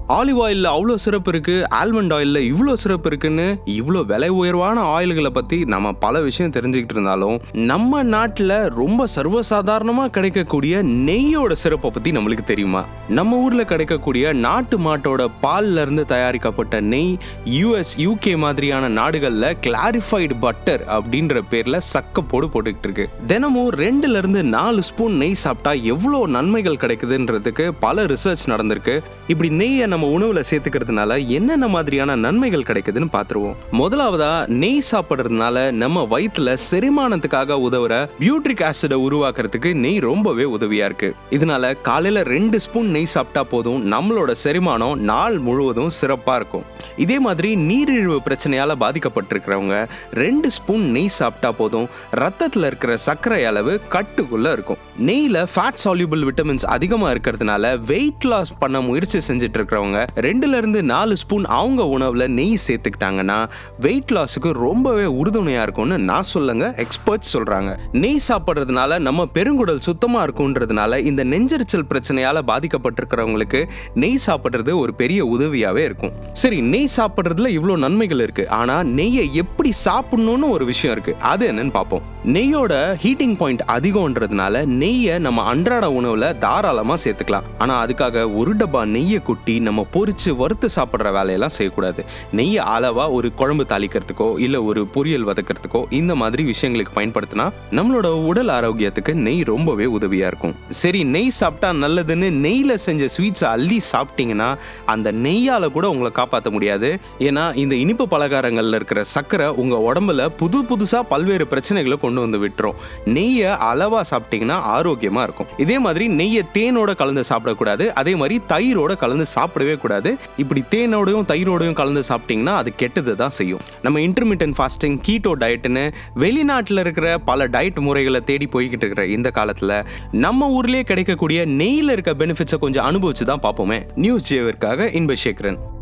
olive ஆயில்ல அவ்வளோ சிறப்பு இருக்கு ஆல்மண்ட் ஆயில்ல இவ்வளோ சிறப்பு இருக்குன்னு இவ்வளோ விலை உயர்வான ஆயில்களை பத்தி நம்ம பல விஷயம் தெரிஞ்சுக்கிட்டு இருந்தாலும் நம்ம நாட்டில் ரொம்ப சர்வசாதாரணமாக கிடைக்கக்கூடிய நெய்யோட சிறப்பை பத்தி நம்மளுக்கு தெரியுமா நம்ம ஊர்ல கிடைக்கக்கூடிய நாட்டு மாட்டோட பால்ல இருந்து தயாரிக்கப்பட்ட நெய் யூஎஸ் யூகே மாதிரியான நாடுகள்ல கிளாரிஃபைடு பட்டர் அப்படின்ற பேர்ல சக்க போடு போட்டுக்கிட்டு இருக்கு தினமும் ரெண்டுல இருந்து நாலு ஸ்பூன் நெய் சாப்பிட்டா எவ்வளோ நன்மைகள் கிடைக்குதுன்றதுக்கு பல ரிசர்ச் நடந்திருக்கு இப்படி நெய்யை நம்ம உணவுல சேர்த்துக்கிறதுனால என்னென்ன மாதிரியான நன்மைகள் கிடைக்குதுன்னு பார்த்துருவோம் முதலாவதா நெய் சாப்பிட்றதுனால நம்ம வயிற்றுல செரிமானத்துக்காக உதவுற பியூட்ரிக் ஆசிடை உருவாக்குறதுக்கு நெய் ரொம்பவே உதவியா இருக்கு இதனால காலையில ரெண்டு ஸ்பூன் நெய் சாப்பிட்டா போதும் நம்மளோட செரிமானம் நாள் முழுவதும் சிறப்பா இருக்கும் இதே மாதிரி நீரிழிவு பிரச்சனையால பாதிக்கப்பட்டிருக்கிறவங்க ரெண்டு ஸ்பூன் நெய் சாப்பிட்டா போதும் ரத்தத்துல இருக்கிற சர்க்கரை அளவு கட்டுக்குள்ள இருக்கும் நெய்ல ஃபேட் சால்யூபிள் விட்டமின்ஸ் அதிகமா இருக்கிறதுனால வெயிட் லாஸ் பண்ண முயற்சி செஞ்சுட்டு இருக்கிறவங்க ரெண்டுல இருந்து நாலு ஸ்பூன் அவங்க உணவுல நெய் சேர்த்துக்கிட்டாங்கன்னா வெயிட் லாஸுக்கு ரொம்பவே உறுதுணையா இருக்கும்னு நான் சொல்லுங்க எக்ஸ்பர்ட்ஸ் சொல்றாங்க நெய் சாப்பிட்றதுனால நம்ம பெருங்குடல் சுத்தமா இருக்கும்ன்றதுனால இந்த நெஞ்செரிச்சல் பிரச்சனையால பாதிக்கப்பட்டிருக்கிறவங்களுக்கு நெய் சாப்பிட்றது ஒரு பெரிய உதவியாவே இருக்கும் சரி நெய் சாப்பிட்றதுல இவ்வளோ நன்மைகள் இருக்கு ஆனா நெய்யை எப்படி சாப்பிடணும்னு ஒரு விஷயம் இருக்கு அது என்னன்னு பார்ப்போம் நெய்யோட ஹீட்டிங் பாயிண்ட் அதிகம்ன்றதுனால நெய்யை நம்ம அன்றாட உணவுல தாராளமா சேர்த்துக்கலாம் ஆனா அதுக்காக ஒரு டப்பா நெய்யை கொட்டி நம்ம பொரிச்சு வறுத்து சாப்பிட்ற வேலையெல்லாம் செய்யக்கூடாது நெய்யை அளவா ஒரு குழம்பு தாளிக்கிறதுக்கோ இல்ல ஒரு பொரியல் வதக்கிறதுக்கோ இந்த மாதிரி விஷயங்களுக்கு பயன்படுத்தினா நம்மளோட உடல் ஆரோக்கியத்துக்கு நெய் ரொம்பவே உதவியா இருக்கும் சரி நெய் சாப்பிட்டா நல்லதுன்னு நெய்ல செஞ்ச ஸ்வீட்ஸை அள்ளி சாப்பிட்டீங்கன்னா அந்த நெய்யால கூட உங்களை காப்பாற்ற முடியாது ஏன்னா இந்த இனிப்பு பலகாரங்கள்ல இருக்கிற சர்க்கரை உங்க உடம்புல புது புதுசா பல்வேறு பிரச்சனைகளை கொண்டு வந்து விட்டுரும் நெய்யை அளவா சாப்பிட்டீங்கன்னா ஆரோக்கியமா இருக்கும் இதே மாதிரி நெய்யை தேனோட கலந்து சாப்பிடக்கூடாது அதே மாதிரி தயிரோட கலந்து சாப்பிடவே கூடாது இப்படி தேனோடையும் தயிரோடையும் கலந்து சாப்பிட்டீங்கன்னா அது கெட்டது தான் செய்யும் நம்ம இன்டர்மீடியன்ட் ஃபாஸ்டிங் கீட்டோ டயட்னு வெளிநாட்டில் இருக்கிற பல டயட் முறைகளை தேடி போய்கிட்டு இருக்கிற இந்த காலத்துல நம்ம ஊர்லயே கிடைக்கக்கூடிய நெய்ல இருக்க பெனிஃபிட்ஸை கொஞ்சம் அனுபவிச்சு தான் பார்ப்போமே நியூஸ் ஜேவிற்காக இன்பசேகரன்